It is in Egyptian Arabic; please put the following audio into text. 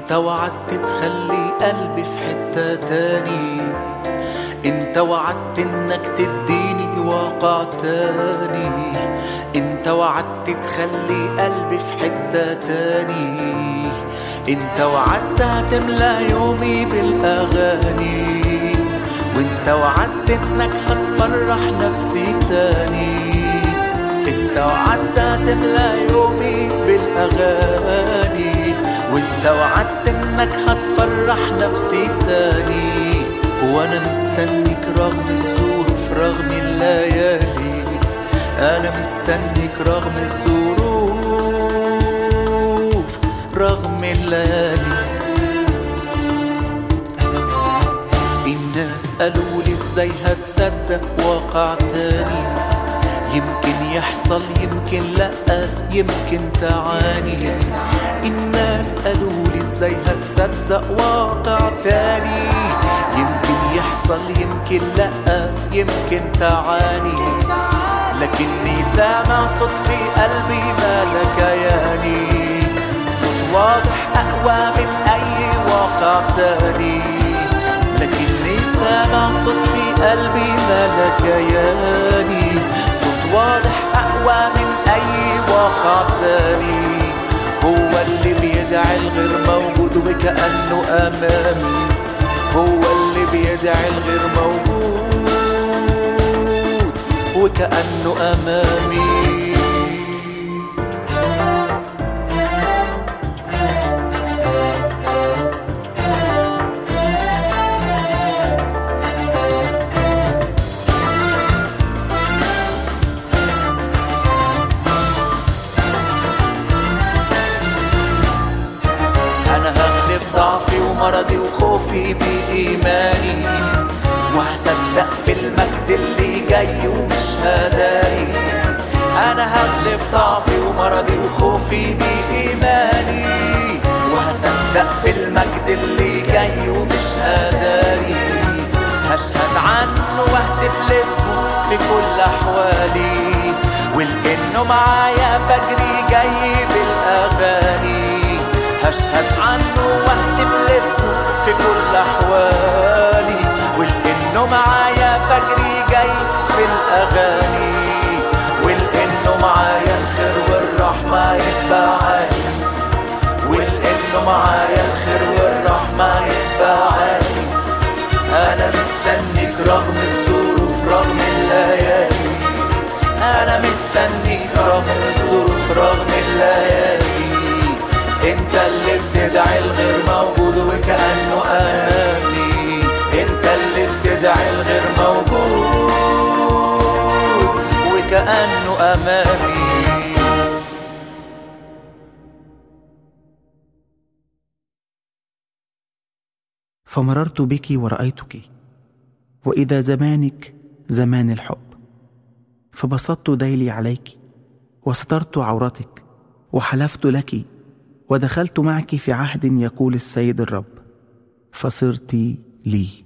انت وعدت تخلي قلبي في حتة تاني انت وعدت انك تديني واقع تاني انت وعدت تخلي قلبي في حتة تاني انت وعدت هتملى يومي بالاغاني وانت وعدت انك هتفرح نفسي تاني انت وعدت هتملى يومي بالاغاني وانت وعدت انك هتفرح نفسي تاني وانا مستنيك رغم الظروف رغم الليالي انا مستنيك رغم الظروف رغم الليالي الناس قالوا لي ازاي هتصدق واقع تاني يمكن يحصل يمكن لا يمكن تعاني الناس قالوا لي ازاي هتصدق واقع تاني يمكن يحصل يمكن لا يمكن تعاني لكني سامع صوت في قلبي مالك ياني صوت واضح اقوى من اي واقع تاني لكني سامع صوت في قلبي مالك ياني صوت واضح اقوى من اي واقع تاني هو اللي بيدعي الغير موجود وكأنه امامي هو اللي بيدعي الغير موجود وكأنه أمامي أنا هغلب ضعفي ومرضي وخوفي بإيماني وهصدق في المجد اللي جاي ومش هداري أنا هغلب ضعفي ومرضي وخوفي بإيماني وهصدق في المجد اللي جاي ومش هداري هشهد عنه واهتف لاسمه في كل أحوالي ولأنه معايا فجري جاي بالأغاني هشهد عنه واهتف لاسمه في كل احوالي ولانه معايا فجري جاي بالاغاني ولانه معايا الخير والرحمه يتبعاني ولانه معايا الخير والرحمه يتبعاني انا مستنيك رغم الظروف رغم الليالي انا مستنيك رغم الظروف رغم الليالي انت اللي بتدعي الغير موجود وكأنه امامي انت اللي بتدعي الغير موجود وكأنه امامي فمررت بك ورأيتك وإذا زمانك زمان الحب فبسطت ذيلي عليك وسترت عورتك وحلفت لك ودخلت معك في عهد يقول السيد الرب فصرت لي